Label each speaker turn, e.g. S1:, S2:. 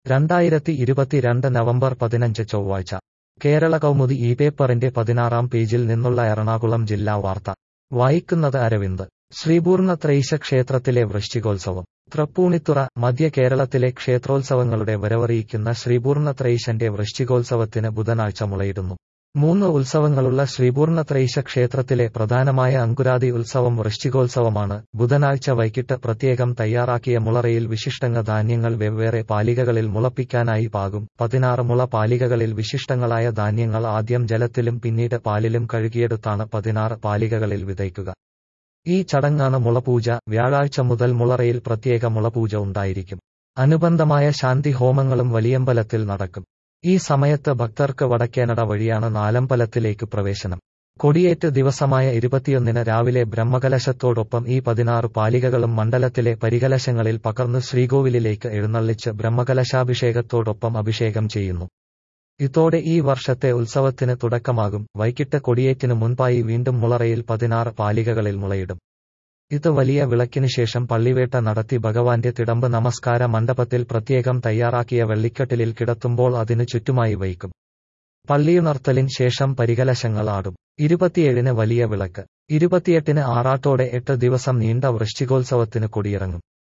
S1: രണ്ടായിരത്തി ഇരുപത്തിരണ്ട് നവംബർ പതിനഞ്ച് ചൊവ്വാഴ്ച കേരള കൗമുദി ഈ പേപ്പറിന്റെ പതിനാറാം പേജിൽ നിന്നുള്ള എറണാകുളം ജില്ലാ വാർത്ത വായിക്കുന്നത് അരവിന്ദ് ശ്രീപൂർണ ത്രൈശ ക്ഷേത്രത്തിലെ വൃശ്ചികോത്സവം തൃപ്പൂണിത്തുറ മധ്യ കേരളത്തിലെ ക്ഷേത്രോത്സവങ്ങളുടെ വരവറിയിക്കുന്ന ശ്രീപൂർണ ത്രൈശന്റെ വൃശ്ചികോത്സവത്തിന് ബുധനാഴ്ച മുളയിടുന്നു മൂന്ന് ഉത്സവങ്ങളുള്ള ശ്രീപൂർണ ത്രൈശ ക്ഷേത്രത്തിലെ പ്രധാനമായ അങ്കുരാതി ഉത്സവം വൃശ്ചികോത്സവമാണ് ബുധനാഴ്ച വൈകിട്ട് പ്രത്യേകം തയ്യാറാക്കിയ മുളറയിൽ വിശിഷ്ടങ്ങ ധാന്യങ്ങൾ വെവ്വേറെ പാലികകളിൽ മുളപ്പിക്കാനായി പാകും പതിനാറ് മുള പാലികകളിൽ വിശിഷ്ടങ്ങളായ ധാന്യങ്ങൾ ആദ്യം ജലത്തിലും പിന്നീട് പാലിലും കഴുകിയെടുത്താണ് പതിനാറ് പാലികകളിൽ വിതയ്ക്കുക ഈ ചടങ്ങാണ് മുളപൂജ വ്യാഴാഴ്ച മുതൽ മുളറയിൽ പ്രത്യേക മുളപൂജ ഉണ്ടായിരിക്കും അനുബന്ധമായ ശാന്തി ഹോമങ്ങളും വലിയമ്പലത്തിൽ നടക്കും ഈ സമയത്ത് ഭക്തർക്ക് വടക്കേനട വഴിയാണ് നാലമ്പലത്തിലേക്ക് പ്രവേശനം കൊടിയേറ്റ് ദിവസമായ ഇരുപത്തിയൊന്നിന് രാവിലെ ബ്രഹ്മകലശത്തോടൊപ്പം ഈ പതിനാറ് പാലികകളും മണ്ഡലത്തിലെ പരികലശങ്ങളിൽ പകർന്ന് ശ്രീകോവിലിലേക്ക് എഴുന്നള്ളിച്ച് ബ്രഹ്മകലശാഭിഷേകത്തോടൊപ്പം അഭിഷേകം ചെയ്യുന്നു ഇതോടെ ഈ വർഷത്തെ ഉത്സവത്തിന് തുടക്കമാകും വൈകിട്ട് കൊടിയേറ്റിനു മുൻപായി വീണ്ടും മുളറയിൽ പതിനാറ് പാലികകളിൽ മുളയിടും ഇത് വലിയ വിളക്കിന് ശേഷം പള്ളിവേട്ട നടത്തി ഭഗവാന്റെ തിടമ്പ് നമസ്കാര മണ്ഡപത്തിൽ പ്രത്യേകം തയ്യാറാക്കിയ വെള്ളിക്കട്ടിലിൽ കിടത്തുമ്പോൾ അതിനു ചുറ്റുമായി വയ്ക്കും പള്ളിയുണർത്തലിന് ശേഷം പരികലശങ്ങൾ ആടും ഇരുപത്തിയേഴിന് വലിയ വിളക്ക് ഇരുപത്തിയെട്ടിന് ആറാട്ടോടെ എട്ട് ദിവസം നീണ്ട വൃശ്ചികോത്സവത്തിന് കൊടിയിറങ്ങും